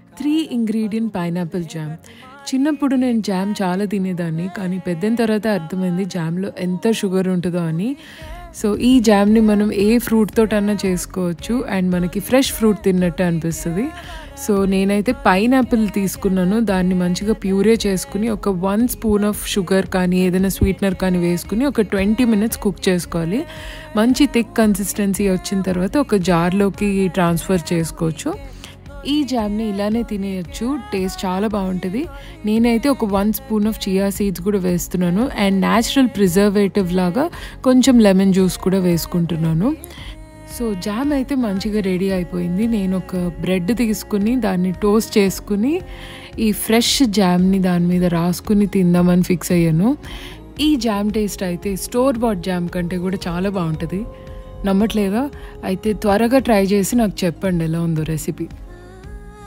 three ingredient pineapple jam చిన్నప్పుడు నేను jam చాలా తినేదాన్ని కానీ పెద్దయిన తర్వాత అర్థమైంది జామ్లో ఎంత షుగర్ ఉంటుందో అని సో ఈ జామ్ని మనం ఏ ఫ్రూట్ తోటన్నా చేసుకోవచ్చు అండ్ మనకి ఫ్రెష్ ఫ్రూట్ తిన్నట్టు అనిపిస్తుంది సో నేనైతే పైనాపిల్ తీసుకున్నాను దాన్ని మంచిగా ప్యూరే చేసుకుని ఒక వన్ స్పూన్ ఆఫ్ షుగర్ కానీ ఏదైనా స్వీట్నర్ కానీ వేసుకుని ఒక ట్వంటీ మినిట్స్ కుక్ చేసుకోవాలి మంచి థిక్ కన్సిస్టెన్సీ వచ్చిన తర్వాత ఒక జార్లోకి ట్రాన్స్ఫర్ చేసుకోవచ్చు ఈ జామ్ని ఇలానే తినేయచ్చు టేస్ట్ చాలా బాగుంటుంది నేనైతే ఒక one spoon of chia seeds కూడా వేస్తున్నాను అండ్ న్యాచురల్ ప్రిజర్వేటివ్ లాగా కొంచెం లెమన్ జ్యూస్ కూడా వేసుకుంటున్నాను సో జామ్ అయితే మంచిగా రెడీ అయిపోయింది నేను ఒక బ్రెడ్ తీసుకుని దాన్ని టోస్ట్ చేసుకుని ఈ ఫ్రెష్ జామ్ని దాని మీద రాసుకుని తిందామని ఫిక్స్ అయ్యాను ఈ జామ్ టేస్ట్ అయితే స్టోర్ బాట్ జామ్ కంటే కూడా చాలా బాగుంటుంది నమ్మట్లేదా అయితే త్వరగా ట్రై చేసి నాకు చెప్పండి ఎలా ఉందో రెసిపీ